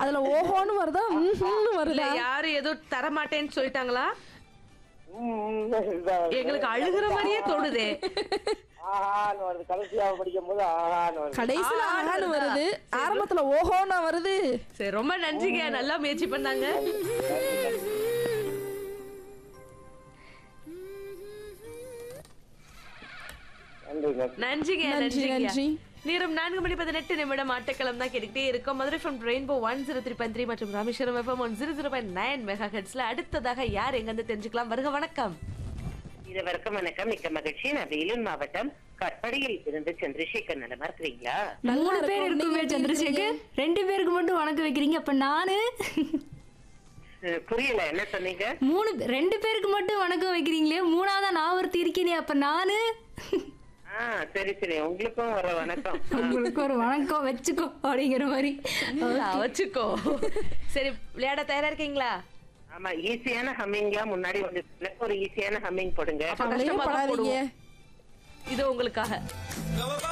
அதுல ஓஹோன்னு வருதா ம்ஹும்னு இல்ல வருதா யாரும் ஏதோ தர மாட்டேன்னு சொல்லிட்டாங்களா ம், இதான். எங்களுக்கு அழுகுற மாதிரியே தோணுதே ஆஹான்னு வருது கடைசியாக படிக்கும் போது ஆஹான்னு வருது கடைசியில ஆ, ஆஹான்னு வருதா? வருது ஆரம்பத்துல ஓஹோன்னா வருது சரி ரொம்ப நன்றிங்க நல்லா முயற்சி பண்ணாங்க நன்றிங்க நன்றிங்க நன்றி, நன்றிங்க நன்றி. நேரம் நான்கு மணி பதினெட்டு நிமிடம் ஆட்டக்களம் தான் கேட்டுக்கிட்டே இருக்கோம் Madurai from rainbow one zero three point three மற்றும் Rameswaram FM one zero zero point nine mega ஹெட்ஸ்ல அடுத்ததாக யார் எங்க இருந்து தெரிஞ்சுக்கலாம் வருக வணக்கம் இருவருக்கும் வணக்கம் மிக்க மகிழ்ச்சி நான் வேலூர் மாவட்டம் கற்படியில் இருந்து சந்திரசேகர் நலமா இருக்கிறீங்களா நல்லா மூணு பேர் இருக்கும். இருக்குமே நீங்க சந்திரசேகர் ரெண்டு பேருக்கு மட்டும் வணக்கம் வைக்கிறீங்க அப்ப நானு அஹ் புரியல என்ன சொன்னீங்க மூணு ரெண்டு பேருக்கு மட்டும் வணக்கம் வைக்கிறீங்களே மூணாவதா நான் ஒருத்தி இருக்கேனே அப்ப நானு ஆ சரி சரி உங்களுக்கும் ஒரு வணக்கம் உங்களுக்கு ஒரு வணக்கம் வச்சுக்கோ அப்படிங்கிற மாதிரி நல்லா வச்சுக்கோ சரி விளையாட தயாரா இருக்கீங்களா ஆமா ஈஸியான ஹம்மிங்லாம் முன்னாடி வந்து ஒரு ஈஸியான ஹம்மிங் போடுங்க அப்ப கவலையே கஷ்டமா தான் படாதீங்க போடுவோம் இது உங்களுக்காக